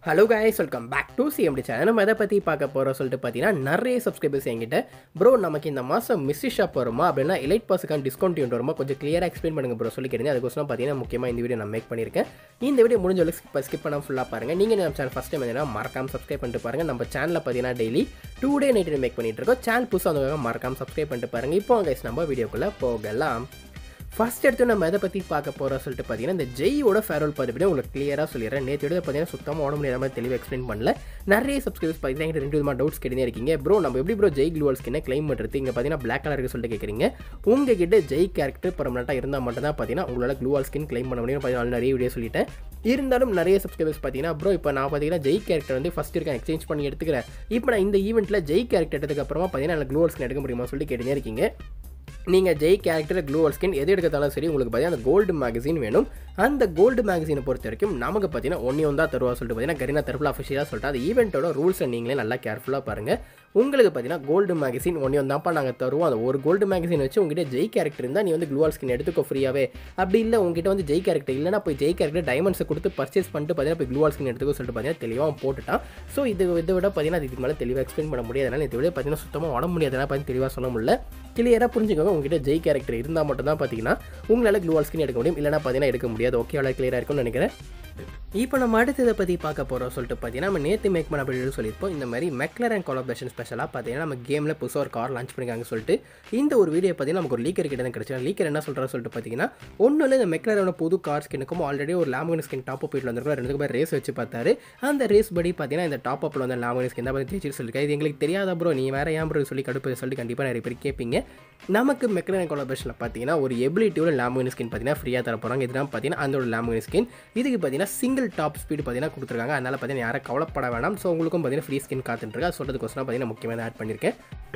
hello guys welcome back to CMT channel நம்ம எதை பற்றி பார்க்க போகிறோம் சொல்லிட்டு பார்த்தீங்கன்னா நிறைய சப்ஸ்கிரைபர்ஸ் என்கிட்ட ப்ரோ நமக்கு இந்த மாதம் மிஸ்ஸி ஷாப் வருமா அப்படின்னா எலைட் பாஸுக்கான டிஸ்கவுண்ட் யூனிட் வருமா கொஞ்சம் கிளியராக எக்ஸ்பிளைன் பண்ணுங்க ப்ரோ சொல்லி கேட்டீங்க அதுக்கோசரம் பார்த்தீங்கன்னா முக்கியமாக இந்த வீடியோ நான் மேக் பண்ணியிருக்கேன் இந்த வீடியோ முடிஞ்ச அளவுக்கு ஸ்கிப் ஸ்கிப் பண்ணாமல் ஃபுல்லாக பாருங்கள் நீங்கள் நம்ம சேனல் ஃபஸ்ட் டைம் என்னன்னா மறக்காம சப்ஸ்கிரைப் பண்ணிட்டு பாருங்கள் நம்ம சேனலில் பார்த்தீங்கன்னா daily today night make பண்ணிட்டு இருக்கோம் சேனல் புதுசாக வந்தவங்க மறக்காம சப்ஸ்கிரைப் பண்ணிட்டு பாருங்கள் இப்போ guys நம்ம வீடியோக்குள்ளே போகலாம் ஃபர்ஸ்ட் எடுத்து நம்ம எதை பற்றி பார்க்க போகிறோம் சொல்லிட்டு பார்த்தீங்கன்னா இந்த ஜெய்யோட ஃபேரோல் பற்றி உங்களுக்கு கிளியராக சொல்லிடுறேன் நேற்று எடுத்து பார்த்தீங்கன்னா சுத்தமாக உடம்பு முடியாத மாதிரி தெளிவாக எக்ஸ்பிளைன் பண்ணல நிறைய சப்ஸ்கிரைபர்ஸ் பார்த்தீங்கன்னா என்கிட்ட ரெண்டு விதமாக டவுட்ஸ் கேட்டே இருக்கீங்க ப்ரோ நம்ம எப்படி ப்ரோ ஜெய் க்ளூவல் ஸ்கின்னை க்ளைம் பண்ணுறது இங்கே பார்த்தீங்கன்னா பிளாக் கலருக்கு சொல்லிட்டு கேட்குறீங்க உங்ககிட்ட ஜெய் கேரக்டர் பர்மனெண்ட்டாக இருந்தால் மட்டும் தான் பார்த்தீங்கன்னா உங்களால் க்ளூவால் ஸ்கின் க்ளைம் பண்ண முடியும் பார்த்தீங்கன்னா நிறைய வீடியோ சொல்லிட்டேன் இருந்தாலும் நிறைய சப்ஸ்கிரைபர்ஸ் பார்த்தீங்கன்னா ப்ரோ இப்போ நான் பார்த்தீங்கன்னா ஜெய் கேரக்டர் வந்து ஃபஸ்ட் இருக்கேன் எக்ஸ்சேஞ்ச் பண்ணி எடுத்துக்கிறேன் இப்போ நான் இந்த ஈவெண்ட்டில் ஜெய் கேரக்டர் எடுத்ததுக்கு அப்புறமா பார்த்தீங்கன்னா எனக்கு க்ளூவல் ஸ்கின் எடுக்க முடியுமா சொல்லி கேட்டுனே இருக்கீங்க நீங்கள் ஜெய் கேரக்டர் க்ளூவல் ஸ்கின் எது எடுக்கிறதாலும் சரி உங்களுக்கு பார்த்தீங்கன்னா அந்த கோல்டு மேகசின் வேணும் அந்த கோல்டு மேகசினை பொறுத்த வரைக்கும் நமக்கு பார்த்தீங்கன்னா ஒன்றே ஒன்றா தருவா சொல்லிட்டு பார்த்தீங்கன்னா கரீனா தரப்பில் அஃபிஷியலாக சொல்லிட்டு அது ஈவெண்ட்டோட ரூல்ஸை நீங்களே நல்லா கேர்ஃபுல்லாக பாருங்கள் உங்களுக்கு பார்த்தீங்கன்னா கோல்டு மேகசின் ஒன்றே ஒன்றாப்பா நாங்கள் தருவோம் அந்த ஒரு கோல்டு மேகசின் வச்சு உங்ககிட்ட ஜெய் கேரக்டர் இருந்தால் நீ வந்து க்ளூவால் ஸ்கின் எடுத்துக்கோ ஃப்ரீயாகவே அப்படி இல்லை உங்ககிட்ட வந்து ஜெய் கேரக்டர் இல்லைனா போய் ஜெய் கேரக்டர் டைமண்ட்ஸை கொடுத்து பர்ச்சேஸ் பண்ணிட்டு பார்த்தீங்கன்னா போய் க்ளூவால் ஸ்கின் எடுத்துக்கோ சொல்லிட்டு பார்த்தீங்கன்னா தெளிவாக போட்டுட்டான் ஸோ இது இதை விட பார்த்தீங்கன்னா இதுக்கு மேலே தெளிவாக எக்ஸ்பிளைன் பண்ண முடியாதனால இதை விட பார்த்தீங்கன்னா சுத்தமாக உட முடியாதனால பார்த்தீங்கன்னா தெளிவாக சொல்ல முடியல கிளியராக புரிஞ்சுக்கோங்க உங்ககிட்ட ஜெய் கேரக்டர் இருந்தால் மட்டும் தான் பார்த்தீங்கன்னா உங்களால் க்ளூவால் ஸ்கின் எடுக்க முடியும் இல்லைனா பார்த்தீங்கன்னா எடுக்க முடியாது ஓகே அவ்வளோ கிளியராக இருக்கும்னு நினைக்கிறேன் இப்போ நம்ம அடுத்ததை பற்றி பார்க்க போகிறோம் சொல்லிட்டு பார்த்தீங்கன்னா நம்ம நேற்று மேக் பண்ண அப்படின்னு சொல்லியிருப்போம் இந்த மாதிரி மெக்லர் அண்ட் கொலாபரேஷன் ஸ்பெஷலாக பார்த்தீங்கன்னா நம்ம கேமில் புதுசாக ஒரு கார் லான்ச் பண்ணிருக்காங்க சொல்லிட்டு இந்த ஒரு வீடியோ பார்த்தீங்கன்னா நமக்கு ஒரு லீக்கர் கிட்ட தான் கிடச்சி லீக்கர் என்ன சொல்கிறா சொல்லிட்டு பார்த்தீங்கன்னா ஒன்றும் இந்த மெக்லரோட புது கார் ஸ்கின்னுக்கும் ஆல்ரெடி ஒரு லேமகன் ஸ்கின் டாப் அப் போயிட்டு வந்திருக்கோம் ரெண்டு பேர் ரேஸ் வச்சு பார்த்தாரு அந்த ரேஸ் படி பார்த்தீங்கன்னா இந்த டாப் அப்பில் வந்து லேமகன் ஸ்கின் தான் பற்றி ஜெயிச்சு சொல்லியிருக்காரு இது எங்களுக்கு தெரியாத ப்ரோ நீ வேற ஏன் ப்ரோ சொல்லி கடுப்பு சொல்லி கண்டிப்பாக நிறைய பேர் கேட்பீங்க நமக்கு மெக்லர் அண்ட் கொலாபரேஷனில் பார்த்தீங்கன்னா ஒரு எபிலிட்டியோட லேமகன் ஸ்கின் பார்த்தீங்கன்னா ஃப்ரீயாக தர போகிறாங்க இதுதான் பார்த்தீங்கன்னா அந்த ஒரு லேமகன் ஸ்கின் இதுக்கு பார்த்தீங்கன்னா சிங்கிள் டாப் ஸ்பீடு பார்த்தீங்கன்னா கொடுத்துருக்காங்க அதனால் பார்த்தீங்கன்னா யாரும் கவலைப்பட வேணாம் ஸோ உங்களுக்கும் பார்த்தீங்கன்னா ஃப்ரீ ஸ்கின் காத்துட்டுருக்கு அது சொல்கிறதுக்கோசரம் பார்த்தீங்கன்னா முக்கியமாக ஆட் பண்ணியிருக்கேன்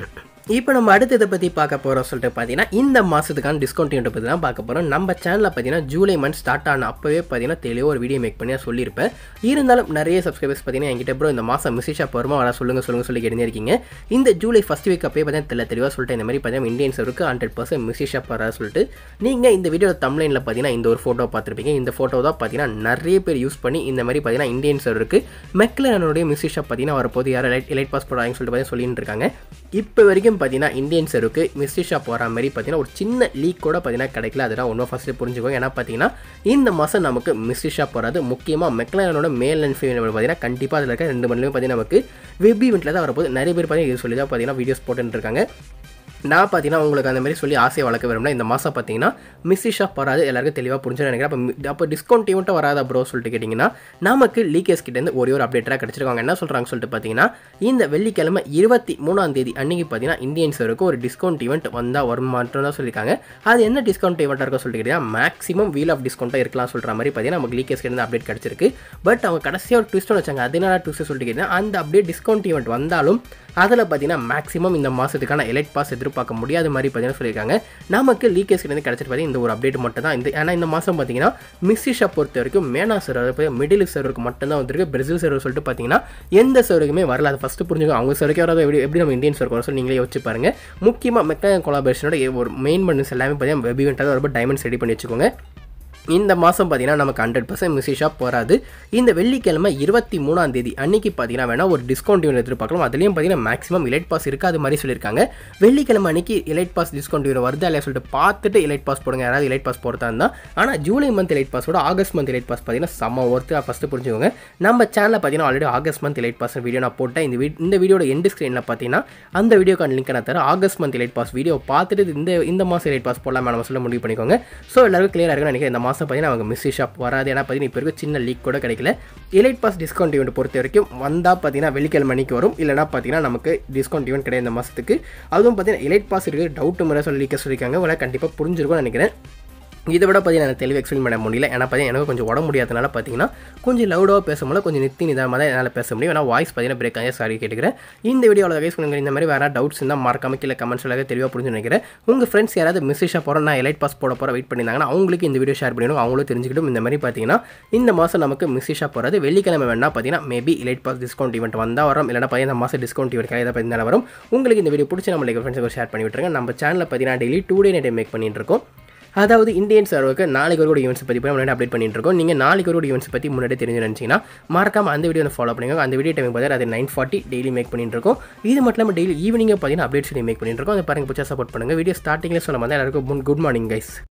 இப்போ நம்ம அடுத்ததை பற்றி பார்க்க போகிறோம் சொல்லிட்டு பார்த்தீங்கன்னா இந்த மாதத்துக்கான டிஸ்கவுண்ட் யூனிட் பற்றி தான் பார்க்க போகிறோம் நம்ம சேனலில் பார்த்தீங்கன்னா ஜூலை மந்த் ஸ்டார்ட் ஆன அப்போவே பார்த்தீங்கன்னா தெளிவாக ஒரு வீடியோ மேக் பண்ணி நான் சொல்லியிருப்பேன் இருந்தாலும் நிறைய சப்ஸ்கிரைபர்ஸ் பார்த்தீங்கன்னா என்கிட்ட ப்ரோ இந்த மாதம் மிஸ்ஸிஷா வருமா வர சொல்லுங்கள் சொல்லுங்கள் சொல்லி கேட்டு இருக்கீங்க இந்த ஜூலை ஃபஸ்ட் வீக் அப்போயே பார்த்தீங்கன்னா தெளிவா தெளிவாக சொல்லிட்டு இந்த மாதிரி பார்த்தீங்கன்னா இந்தியன் சர்வருக்கு ஹண்ட்ரட் பர்சன்ட் மிஸ்ஸிஷா வர சொல்லிட்டு நீங்கள் இந்த வீடியோ தமிழ்லைனில் பார்த்தீங்கன்னா இந்த ஒரு ஃபோட்டோ பார்த்துருப்பீங்க இந்த ஃபோட்டோ தான் பார்த்தீங்கன்னா நிறைய பேர் யூஸ் பண்ணி இந்த மாதிரி பார்த்தீங்கன்னா இந்தியன் சர்வருக்கு மெக்லனுடைய மிஸ்ஸிஷா பார்த்தீங்கன்னா வரப்போது யார் எலைட் எலைட் பாஸ் போடுறாங்கன்னு சொல்லிட்டு பார்த்தீங்கன்னா சொல்லிட்டு இருக்காங்க இப்போ வரைக்கும் பார்த்தீங்கன்னா இந்தியன் சர்வருக்கு மிஸ்ஸி ஷாப் வர மாதிரி பார்த்தீங்கன்னா ஒரு சின்ன லீக் கூட பார்த்தீங்கன்னா கிடைக்கல அதெல்லாம் ஒன்றும் ஃபஸ்ட்டு புரிஞ்சுக்கோங்க ஏன்னா பார்த்தீங்கன்னா இந்த மாதம் நமக்கு மிஸ்ஸி ஷாப் வராது முக்கியமாக மெக்லனோட மேல் அண்ட் ஃபீமேல் பார்த்தீங்கன்னா கண்டிப்பாக அதில் இருக்க ரெண்டு மணிலுமே பார்த்தீங்கன்னா நமக்கு வெப் ஈவெண்ட்டில் தான் வரப்போது நிறைய பேர் பார்த்தீங்கன்னா இது சொல்லி தான் பார்த்தீங்கன்னா வீடியோஸ் போட்டுட்டு இருக்காங்க நான் பார்த்தீங்கன்னா உங்களுக்கு அந்த மாதிரி சொல்லி ஆசையை வளர்க்க விரும்பினா இந்த மாதம் பார்த்தீங்கன்னா மிஸ்ஸி ஷாப் வராது எல்லாருக்கும் தெளிவாக புரிஞ்சு நினைக்கிறேன் அப்போ அப்போ டிஸ்கவுண்ட் ஈவெண்ட்டும் வராதா ப்ரோ சொல்லிட்டு கேட்டிங்கன்னா நமக்கு லீகேஸ் கிட்டேருந்து ஒரே ஒரு அப்டேட்டாக கிடச்சிருக்காங்க என்ன சொல்கிறாங்க சொல்லிட்டு பார்த்தீங்கன்னா இந்த வெள்ளிக்கிழமை இருபத்தி மூணாம் தேதி அன்றைக்கி பார்த்தீங்கன்னா இந்தியன் சருக்கு ஒரு டிஸ்கவுண்ட் ஈவெண்ட் வந்தால் வரும் மட்டும் தான் சொல்லியிருக்காங்க அது என்ன டிஸ்கவுண்ட் ஈவெண்ட்டாக இருக்கும் சொல்லிட்டு கேட்டிங்கன்னா மேக்ஸிமம் வீல் ஆஃப் டிஸ்கவுண்ட்டாக இருக்கலாம் சொல்கிற மாதிரி பார்த்தீங்கன்னா நமக்கு லீகேஸ் கிட்ட அப்டேட் கிடச்சிருக்கு பட் அவங்க கடைசியாக ஒரு ட்விஸ்ட் வச்சாங்க அதனால ட்விஸ்ட் சொல்லிட்டு கேட்டிங்கன்னா அந்த அப்டேட் டிஸ்கவுண்ட் ஈவெண்ட் வந்தாலும் அதில் பார்த்தீங்கன்னா மேக்ஸிமம் இந்த மாதத்துக்கான எலைட் பாஸ் எதிர்பார்க்க முடியாத மாதிரி பார்த்தீங்கன்னா சொல்லியிருக்காங்க நமக்கு லீக்கேஜ் கிட்ட கிடச்சிட்டு பார்த்தீங்கன்னா இந்த ஒரு அப்டேட் மட்டும் தான் இந்த ஏன்னா இந்த மாதம் பார்த்தீங்கன்னா மிஸ்ஸி ஷாப் பொறுத்த வரைக்கும் மேனா சர்வர் மிடில் சர்வருக்கு மட்டும் தான் வந்திருக்கு பிரேசில் சர்வர் சொல்லிட்டு பார்த்தீங்கன்னா எந்த சர்வருக்குமே வரல அதை ஃபஸ்ட்டு புரிஞ்சுக்கோ அவங்க சர்வருக்கு வராது எப்படி எப்படி நம்ம இந்தியன் சர்வர் சொல்லி நீங்களே யோசிச்சு பாருங்க முக்கியமாக மெக்கா கொலாபரேஷனோட ஒரு மெயின் பண்ணஸ் எல்லாமே பார்த்தீங்கன்னா வெப் ஈவெண்ட்டாக ரொம்ப டைமண்ட்ஸ் ரெடி பண்ணி வச்சுக்கோங்க இந்த மாதம் பார்த்தீங்கன்னா நமக்கு ஹண்ட்ரட் பர்சன்ட் மிஸ்ஸி ஷாப் வராது இந்த வெள்ளிக்கிழமை இருபத்தி மூணாம் தேதி அன்னைக்கு பார்த்தீங்கன்னா வேணால் ஒரு டிஸ்கவுண்ட் யூனிட் எதிர்பார்க்கலாம் அதுலேயும் பார்த்தீங்கன்னா மேக்ஸிமம் இலைட் பாஸ் இருக்காது மாதிரி சொல்லியிருக்காங்க வெள்ளிக்கிழமை அன்னைக்கு இலைட் பாஸ் டிஸ்கவுண்ட் யூனிட் வருதா இல்லையா சொல்லிட்டு பார்த்துட்டு இலைட் பாஸ் போடுங்க யாராவது இலைட் பாஸ் போடுறதா இருந்தால் ஆனால் ஜூலை மந்த் இலைட் பாஸோட ஆகஸ்ட் மந்த் இலைட் பாஸ் பார்த்தீங்கன்னா செம்ம ஒர்த்து ஃபஸ்ட்டு புரிஞ்சுக்கோங்க நம்ம சேனலில் பார்த்தீங்கன்னா already August month elite pass video நான் போட்டேன் இந்த வீ இந்த வீடியோட எண்டு ஸ்க்ரீனில் பார்த்தீங்கன்னா அந்த வீடியோக்கான லிங்க் நான் தரேன் August month elite pass video பார்த்துட்டு இந்த இந்த மாதம் இலைட் பாஸ் போடலாம் நம்ம சொல்ல முடிவு பண்ணிக்கோங்க ஸோ எல்லாருக்கும் கிளியராக இருக்குன்னு நினைக்கிறேன் இந்த மாதம் பார்த்தீங்கன்னா அவங்க மிஸ் ஷாப் வராது ஏன்னா பார்த்தீங்கன்னா இப்போ இருக்க சின்ன லீக் கூட கிடைக்கல எலைட் பாஸ் டிஸ்கவுண்ட் ஈவெண்ட் பொறுத்த வரைக்கும் வந்தால் பார்த்தீங்கன்னா வெள்ளிக்கிழமை மணிக்கு வரும் இல்லைனா பார்த்தீங்கன்னா நமக்கு டிஸ்கவுண்ட் ஈவெண்ட் கிடையாது இந்த மாதத்துக்கு அதுவும் பார்த்தீங்கன்னா எலைட் பாஸ் இருக்குது டவுட் முறை சொல்லி சொல்லியிருக்காங்க உங்களை கண்டிப்பாக புரிஞ்சிருக்கும்னு நினைக்கிறேன் இதை விட பார்த்தீங்கன்னா எனக்கு தெளிவாக எக்ஸ்பிளைன் பண்ண முடியல ஏன்னா பார்த்தீங்கன்னா எனக்கு கொஞ்சம் உடம்பு முடியாதனால பார்த்தீங்கன்னா கொஞ்சம் லவுடாக பேச முடியல கொஞ்சம் நித்தி நிதானமாக தான் என்னால் பேச முடியும் ஏன்னா வாய்ஸ் பார்த்தீங்கன்னா பிரேக் ஆகி சாரி கேட்டுக்கிறேன் இந்த வீடியோவில் கைஸ் பண்ணுங்க இந்த மாதிரி வேறு டவுட்ஸ் இருந்தால் மறக்காம கீழே கமெண்ட்ஸ் எல்லாம் தெளிவாக புரிஞ்சு நினைக்கிறேன் உங்கள் ஃப்ரெண்ட்ஸ் யாராவது மெசேஜாக போகிறோம் நான் எலைட் பாஸ் போட போகிற வெயிட் பண்ணியிருந்தாங்கன்னா அவங்களுக்கு இந்த வீடியோ ஷேர் பண்ணிடும் அவங்களும் தெரிஞ்சுக்கிட்டும் இந்த மாதிரி பார்த்தீங்கன்னா இந்த மாதம் நமக்கு மிஸ்ஸிஷாக போகிறது வெள்ளிக்கிழமை வேணா பார்த்தீங்கன்னா maybe elite pass discount event வந்தால் வரும் இல்லைனா பார்த்தீங்கன்னா இந்த மாதம் டிஸ்கவுண்ட் ஈவெண்ட் கிடையாது பார்த்தீங்கன்னா வரும் உங்களுக்கு இந்த வீடியோ பிடிச்சி நம்மளுக்கு ஃப்ரெண்ட்ஸுக்கு ஷேர் பண்ணி விட்டுருங்க நம்ம சேனலில் பார்த்தீங்கன்னா daily today night make பண்ணிட்டு இருக்கோம் அதாவது இந்தியன் சர்வருக்கு நாளைக்கு ஒரு ஈவெண்ட்ஸ் பற்றி போய் முன்னாடி அப்டேட் பண்ணிட்டு இருக்கோம் நீங்கள் நாளைக்கு ஒரு ஈவெண்ட்ஸ் பற்றி முன்னாடி தெரிஞ்சு நினச்சிங்கன்னா மறக்காம அந்த வீடியோ ஃபாலோ பண்ணுங்க அந்த வீடியோ டைம் பார்த்தா அது நைன் ஃபார்ட்டி டெய்லி மேக் பண்ணிட்டு இருக்கோம் இது மட்டும் இல்லாமல் டெய்லி ஈவினிங்கே பார்த்தீங்கன்னா அப்டேட்ஸ் மேக் பண்ணிட்டு இருக்கோம் அதை பாருங்க பிடிச்சா சப்போர்ட் பண்ணுங்கள் வீடியோ ஸ்டார்டிங்கில் சொல்ல மாதிரி எல்லாருக்கும் குட் மார்னிங் கைஸ்